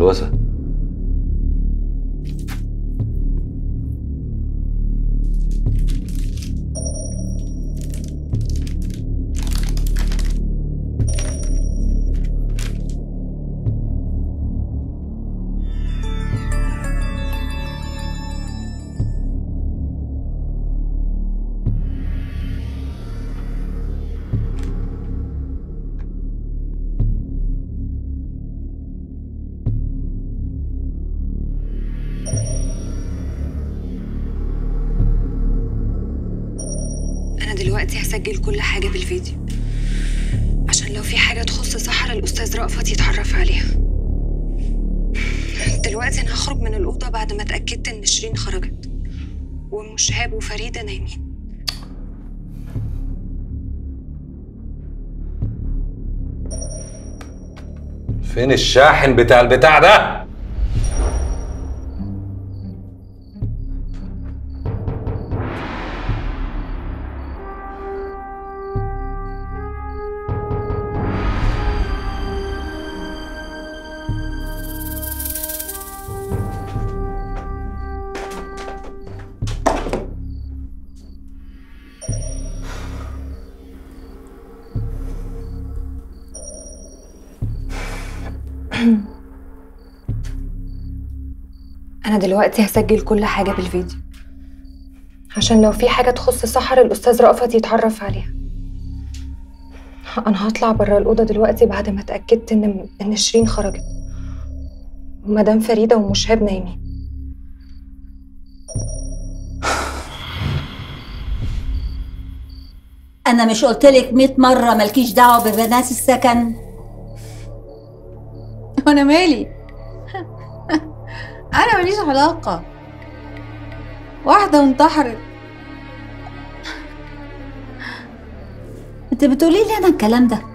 هلوسه أنا دلوقتي هسجل كل حاجة بالفيديو عشان لو في حاجة تخص سحر الأستاذ رأفت يتعرف عليها دلوقتي أنا هخرج من الأوضة بعد ما اتأكدت إن شيرين خرجت وأم شهاب وفريدة نايمين فين الشاحن بتاع البتاع ده أنا دلوقتي هسجل كل حاجة بالفيديو عشان لو في حاجة تخص سحر الأستاذ رأفت يتعرف عليها أنا هطلع برا الأوضة دلوقتي بعد ما اتأكدت إن إن شيرين خرجت ومدام فريدة ومشهاب نايمين انا مش قلتلك 100 مره مالكيش دعوه ببنات السكن وانا مالي انا ماليش علاقه واحده وانتحرت انت بتقولي لي انا الكلام ده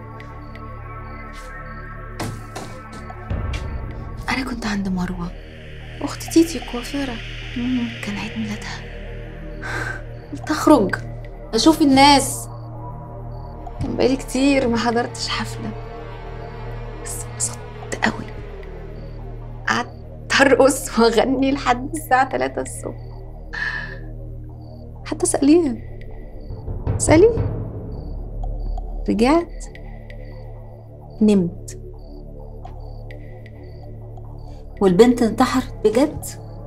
أنا كنت عند مروة أخت تيتي كوافيرة كان عيد ميلادها قلت أخرج أشوف الناس كان بقالي كتير ما حضرتش حفلة بس انبسطت قوي قعدت أرقص وأغني لحد الساعة 3 الصبح حتى سأليها سألي رجعت نمت والبنت انتحرت بجد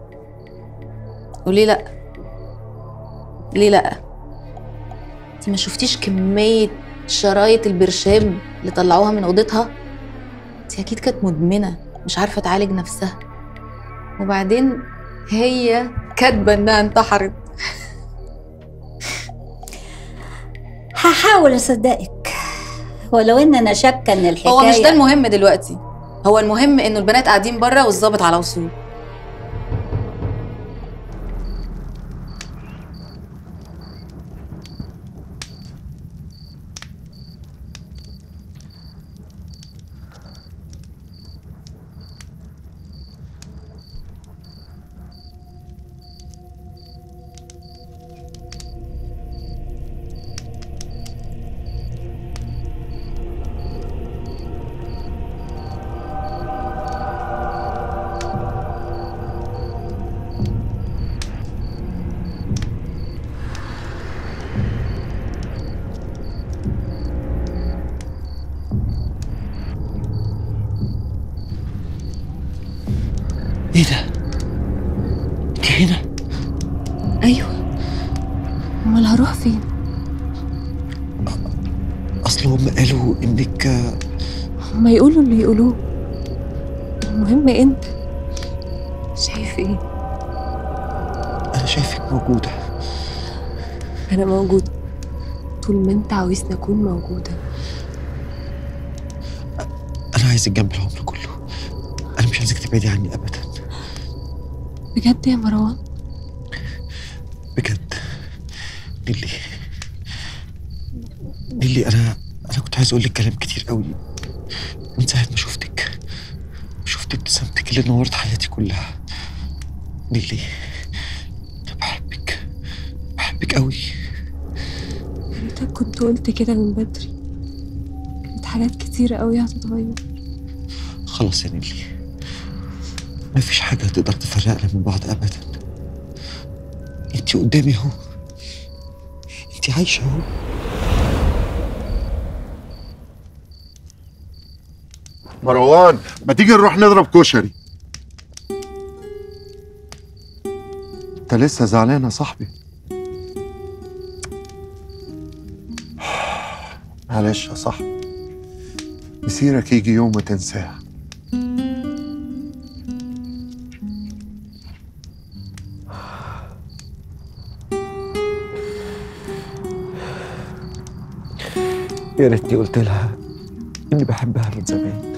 وليه لا ليه لا انت ما شفتيش كمية شرايط البرشام اللي طلعوها من اوضتها انت اكيد كانت مدمنة مش عارفة تعالج نفسها وبعدين هي كاتبة انها انتحرت هحاول اصدقك ولو ان انا شاكه ان الحكايه هو مش ده المهم دلوقتي هو المهم انه البنات قاعدين بره والظابط على وصول ايه ده؟ انت هنا؟ ايوه امال هروح فين اصل هم قالوا انك هما يقولوا اللي يقولوه المهم انت شايف ايه انا شايفك موجودة انا موجودة طول ما انت عاوزني اكون موجودة انا عايزك جنب العمر كله انا مش عايزك تبعدي عني ابدا بجد يا مروان بجد نيلي نيلي انا انا كنت عايز اقول لك كلام كتير قوي من ساعة ما شفتك شفت ابتسامتك اللي نورت حياتي كلها نيلي انا بحبك بحبك قوي يا ريتك كنت قلت كده من بدري كانت حاجات كتيرة قوي هتتغير خلاص يا نيلي مفيش حاجة تقدر تفرقنا من بعض أبدا انتي قدامي اهو انتي عايشة اهو مروان ما تيجي نروح نضرب كشري انت لسه زعلان يا صاحبي معلش يا صاحبي مسيرك يجي يوم وتنساه يا ريتني قلت لها اني بحبها من زمان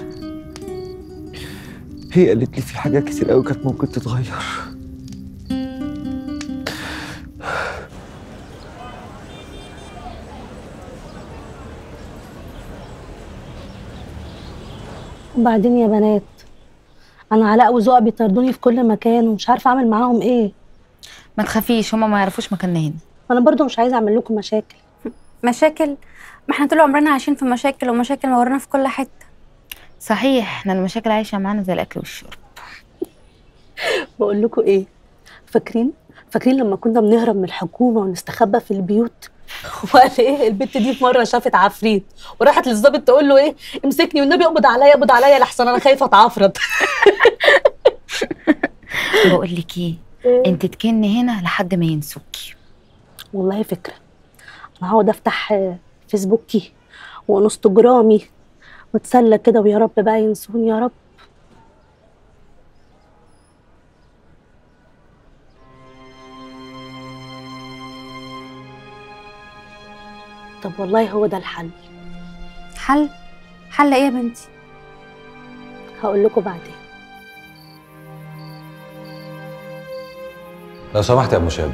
هي قالت لي في حاجات كتير قوي كانت ممكن تتغير وبعدين يا بنات انا علاء وذوق بيطردوني في كل مكان ومش عارفه اعمل معاهم ايه ما تخافيش هما ما يعرفوش مكاننا هنا انا برضو مش عايزه اعمل لكم مشاكل مشاكل ما احنا طول عمرنا عايشين في مشاكل ومشاكل ورانا في كل حته صحيح احنا المشاكل عايشه معانا زي الاكل والشرب بقول لكم ايه فاكرين فاكرين لما كنا بنهرب من الحكومه ونستخبى في البيوت وقال ايه البت دي في مره شافت عفريت وراحت للظابط تقول له ايه امسكني والنبي اقبض عليا اقبض عليا لحسن انا خايفه اتعفرت بقول لك ايه انت تكني هنا لحد ما ينسوكي والله فكره انا هقعد افتح آه، فيسبوكي وانستجرامي واتسلى كده ويا رب بقى ينسوني يا رب طب والله هو ده الحل حل حل ايه يا بنتي هقول لكم بعدين لو سمحت يا ابو شاب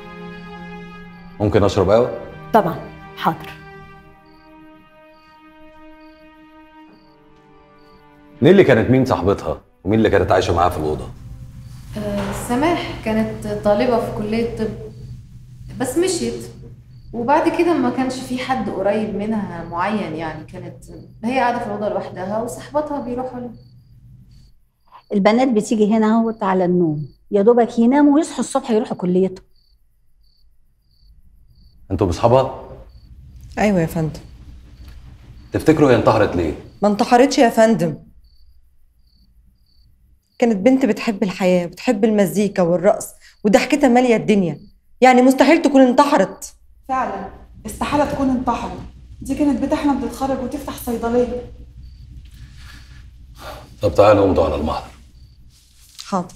ممكن اشرب قهوه طبعا حاضر نيلي كانت مين صاحبتها ومين اللي كانت عايشه معاها في الاوضه سماح كانت طالبة في كلية طب بس مشيت وبعد كده ما كانش في حد قريب منها معين يعني كانت هي قاعدة في الأوضة لوحدها وصحباتها بيروحوا لها البنات بتيجي هنا اهوت على النوم يا دوبك يناموا ويصحوا الصبح يروحوا كليتهم انتوا بصحابها ايوه يا فندم تفتكروا هي انتحرت ليه ما انتحرتش يا فندم كانت بنت بتحب الحياة بتحب المزيكا والرقص وضحكتها مالية الدنيا يعني مستحيل تكون انتحرت فعلا استحالة تكون انتحرت دي كانت بتحلم تتخرج وتفتح صيدلية طب تعالوا امضوا على المحضر حاضر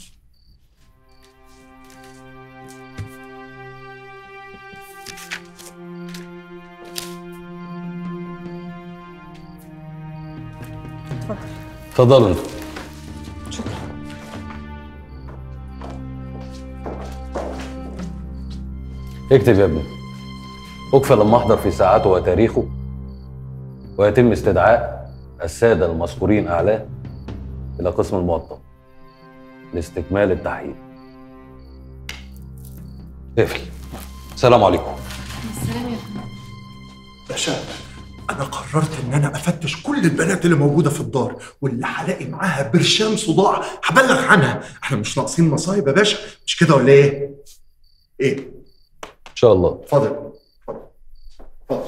اتفضل اتفضلوا انتوا شكرا اكتب يا ابني اكفل المحضر في ساعته وتاريخه ويتم استدعاء السادة المذكورين أعلاه إلى قسم الموطن لاستكمال التحقيق اقفل السلام عليكم باشا انا قررت ان انا افتش كل البنات اللي موجوده في الدار واللي هلاقي معاها برشام صداع هبلغ عنها احنا مش ناقصين مصايب يا باشا مش كده ولا ايه ايه إن شاء الله اتفضل اتفضل اتفضل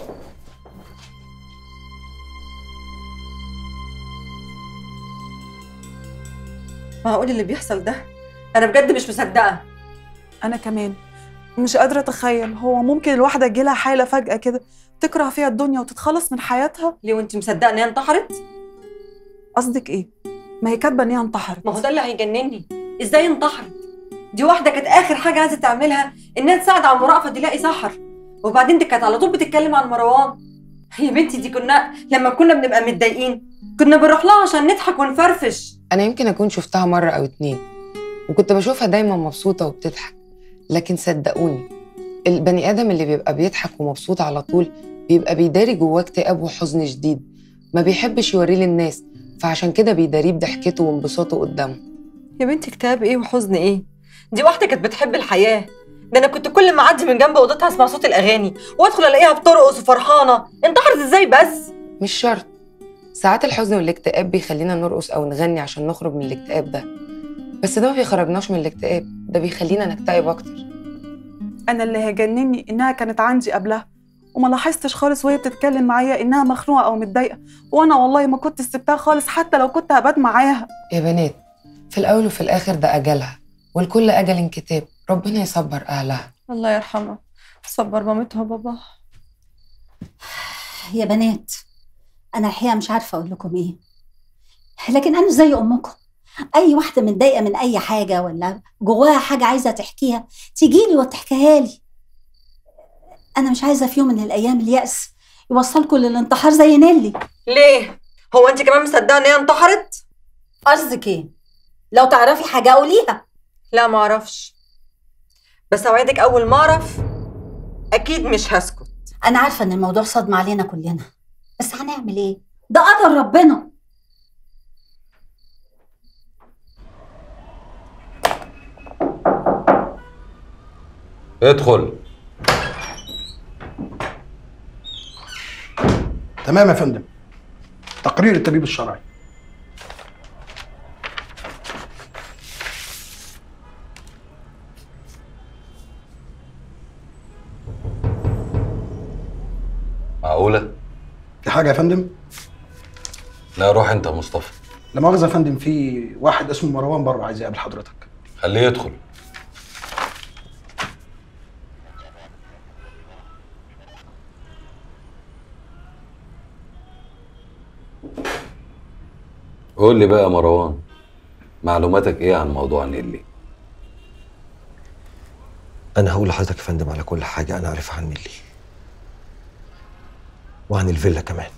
معقول اللي بيحصل ده انا بجد مش مصدقه أنا كمان مش قادرة أتخيل هو ممكن الواحدة تجيلها حالة فجأة كده تكره فيها الدنيا وتتخلص من حياتها ليه وانت مصدقه ان هي انتحرت قصدك إيه؟ ما هي كاتبة إن هي انتحرت ما هو ده اللي هيجنني ازاي انتحرت دي واحده كانت اخر حاجه عايزه تعملها انها تساعد على المرافقه تلاقي سحر وبعدين دي كانت على طول بتتكلم عن مروان يا بنتي دي كنا لما كنا بنبقى متضايقين كنا بنروح لها عشان نضحك ونفرفش أنا يمكن أكون شفتها مرة أو اتنين وكنت بشوفها دايما مبسوطة وبتضحك لكن صدقوني البني آدم اللي بيبقى بيضحك ومبسوط على طول بيبقى بيداري جواه اكتئاب وحزن شديد ما بيحبش يوريه للناس فعشان كده بيداريه بضحكته وانبساطه قدامه يا بنتي كتاب ايه وحزن ايه دي واحده كانت بتحب الحياه ده انا كنت كل ما اعدي من جنب اوضتها اسمع صوت الاغاني وادخل الاقيها بترقص وفرحانه انتحرت ازاي بس مش شرط ساعات الحزن والاكتئاب بيخلينا نرقص أو نغني عشان نخرج من الاكتئاب ده بس ده ما بيخرجناش من الاكتئاب ده بيخلينا نكتئب اكتر انا اللي هيجنني انها كانت عندي قبلها وما لاحظتش خالص وهي بتتكلم معايا انها مخنوقه او متضايقه وانا والله ما كنت سبتها خالص حتى لو كنت هبات معاها يا بنات في الاول وفي الاخر ده اجلها والكل اجل انكتاب ربنا يصبر اهلها الله يرحمها صبر مامتها وباباها يا بنات انا الحقيقه مش عارفه اقول لكم ايه لكن انا زي امكم اي واحده متضايقه من اي حاجه ولا جواها حاجه عايزه تحكيها تيجي لي وتحكيها لي انا مش عايزه في يوم من الايام الياس يوصلكم للانتحار زي نيلي ليه هو انت كمان مصدقه ان هي انتحرت قصدك ايه لو تعرفي حاجه قوليها لا ما اعرفش بس اوعدك اول ما اعرف اكيد مش هسكت انا عارفه ان الموضوع صدمه علينا كلنا بس هنعمل ايه ده قدر ربنا ادخل تمام يا فندم تقرير الطبيب الشرعي معقولة؟ في حاجه يا فندم لا روح انت يا مصطفى لا مؤاخذه يا فندم في واحد اسمه مروان بره عايز يقابل حضرتك خليه يدخل قول لي بقى يا مروان معلوماتك ايه عن موضوع نيلي انا هقول لحضرتك يا فندم على كل حاجه انا عارفها عن نيلي وعن الفيلا كمان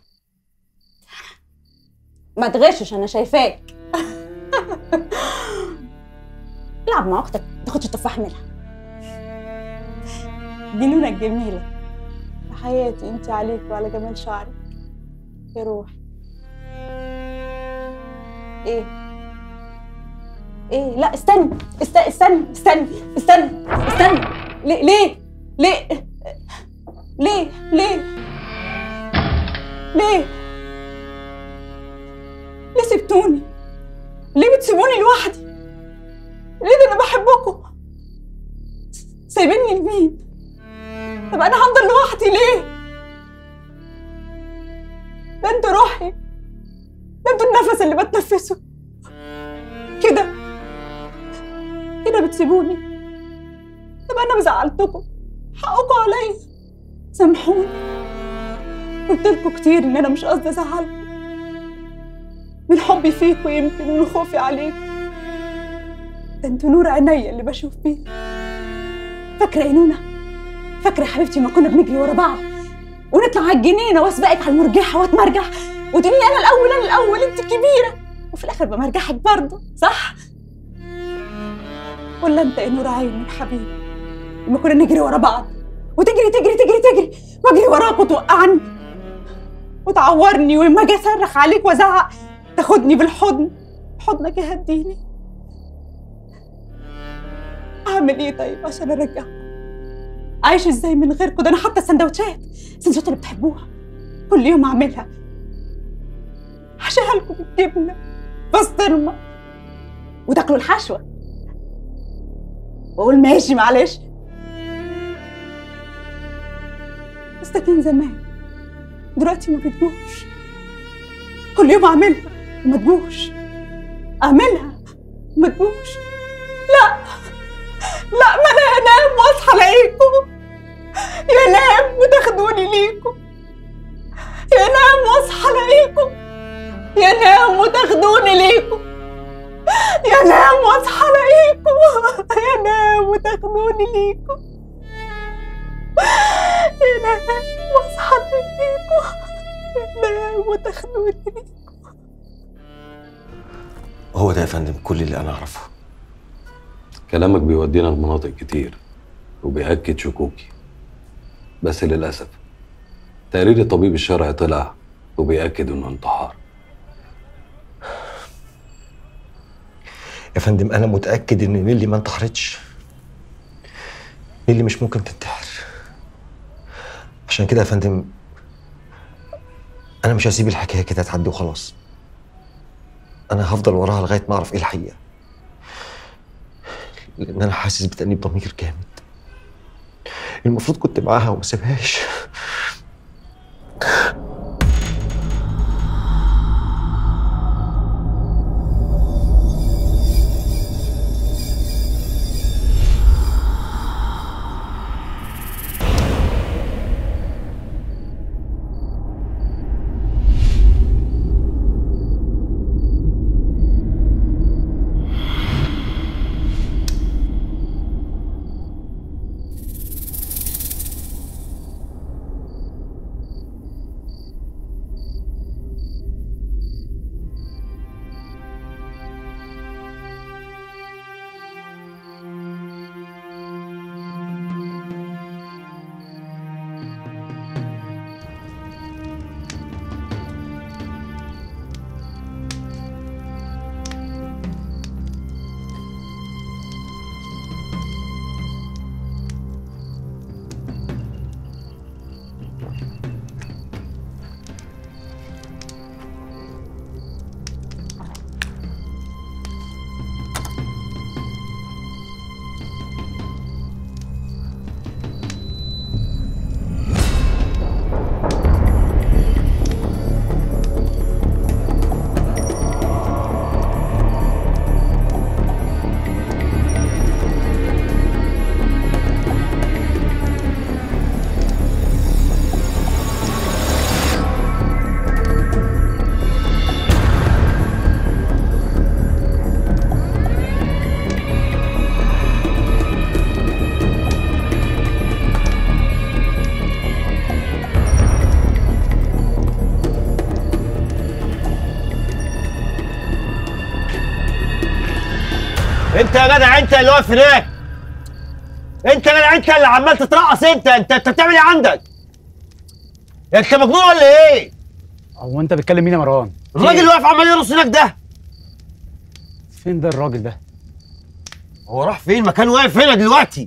ما تغشش انا شايفاك العب مع اختك ما تاخدش تفاح منها دي نونة الجميلة يا حياتي انت عليك وعلى جمال شعرك يا روحي ايه ايه لا استني است... استني استني استني استني ليه ليه ليه ليه ليه ليه ليه سبتوني ليه بتسيبوني لوحدي ليه ده انا بحبكم سايبيني لمين طب انا هفضل لوحدي ليه ده انتوا روحي ده انتوا النفس اللي بتنفسه كده كده بتسيبوني طب انا زعلتكم حقكم عليا سامحوني قلت لكم كتير ان انا مش قصدي ازعلكم من حبي فيكم يمكن من خوفي عليكم ده انتوا نور عينيا اللي بشوف بيه فاكره يا نونا فاكره يا حبيبتي ما كنا بنجري ورا بعض ونطلع على الجنينه واسبقك على المرجحه واتمرجح وتقولي لي انا الاول انا الاول انت الكبيره وفي الاخر بمرجحك برضه صح ولا انت يا نور عيني يا حبيبي لما كنا نجري ورا بعض وتجري تجري تجري تجري واجري وراك وتوقعني وتعورني ولما اجي اصرخ عليك وازعق تاخدني بالحضن حضنك يهديني اعمل ايه طيب عشان ارجعكم عايش ازاي من غيركم ده انا حتى السندوتشات السندوتشات اللي بتحبوها كل يوم اعملها حشيها لكم بالجبنه بسطرمه وتاكلوا الحشوه واقول ماشي معلش بس ده كان زمان دلوقتي ما بتجوش كل يوم اعملها وما تجوش اعملها وما تجوش لا لا ما انا انام واصحى الاقيكم ينام وتاخدوني ليكم ينام واصحى الاقيكم ينام وتاخدوني ليكم ينام واصحى الاقيكم ينام وتاخدوني ليكم ينام واصحى الاقيكم ينام وتاخدوني ليكم هو ده يا فندم كل اللي انا اعرفه كلامك بيودينا لمناطق كتير وبيأكد شكوكي بس للأسف تقرير الطبيب الشرعي طلع وبيأكد إنه انتحار يا فندم انا متاكد ان نيلي ما انتحرتش نيلي مش ممكن تنتحر عشان كده يا فندم انا مش هسيب الحكايه كده تعدي وخلاص انا هفضل وراها لغايه ما اعرف ايه الحقيقه لان انا حاسس بتأنيب ضمير جامد المفروض كنت معاها وما سيبهاش انت يا جدع انت اللي واقف هناك انت يا جدع انت اللي عمال تترقص انت انت انت بتعمل ايه عندك؟ انت مجنون ولا ايه؟ هو انت بتكلم مين يا مروان؟ الراجل اللي واقف عمال يرقص هناك ده فين ده الراجل ده؟ هو راح فين؟ مكان واقف هنا دلوقتي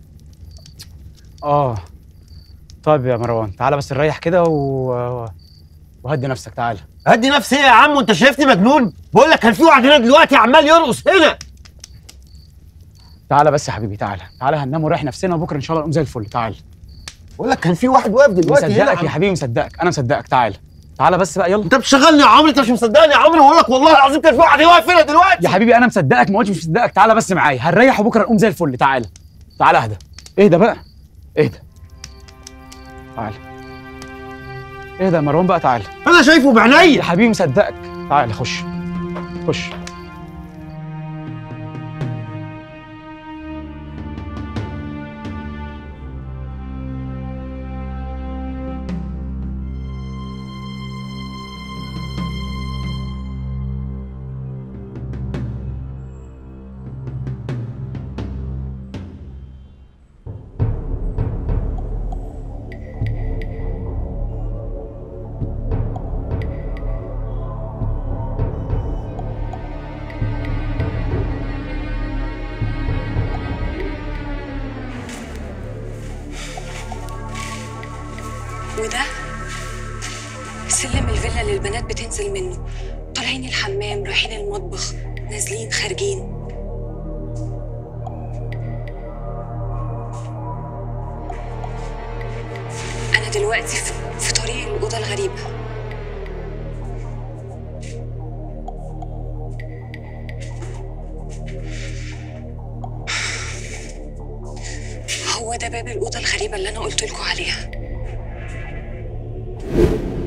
اه طيب يا مروان تعالى بس نريح كده و... وهدي نفسك تعالى هدي نفسي ايه يا عم وانت شايفني مجنون؟ بقول لك كان في واحد هنا دلوقتي عمال يرقص هنا تعالى بس يا حبيبي تعالى تعالى هننام ونريح نفسنا وبكره ان شاء الله نقوم زي الفل تعالى بقول لك كان في واحد واقف دلوقتي هنا مصدقك يا حبيبي مصدقك انا مصدقك تعالى تعالى بس بقى يلا انت بتشغلني يا عمرو انت مش مصدقني يا عمرو بقول لك والله العظيم كان في واحد واقف هنا دلوقتي يا حبيبي انا مصدقك ما قلتش مش مصدقك تعالى بس معايا هنريح وبكره نقوم زي الفل تعالى تعالى اهدى اهدى بقى اهدى تعالى اهدى يا مروان بقى تعالى انا شايفه بعينيا يا حبيبي مصدقك تعالى خش خش وده سلم الفيلا اللي البنات بتنزل منه طالعين الحمام رايحين المطبخ نازلين خارجين أنا دلوقتي في, في طريق الأوضة الغريبة هو ده باب الأوضة الغريبة اللي أنا قلت لكم عليها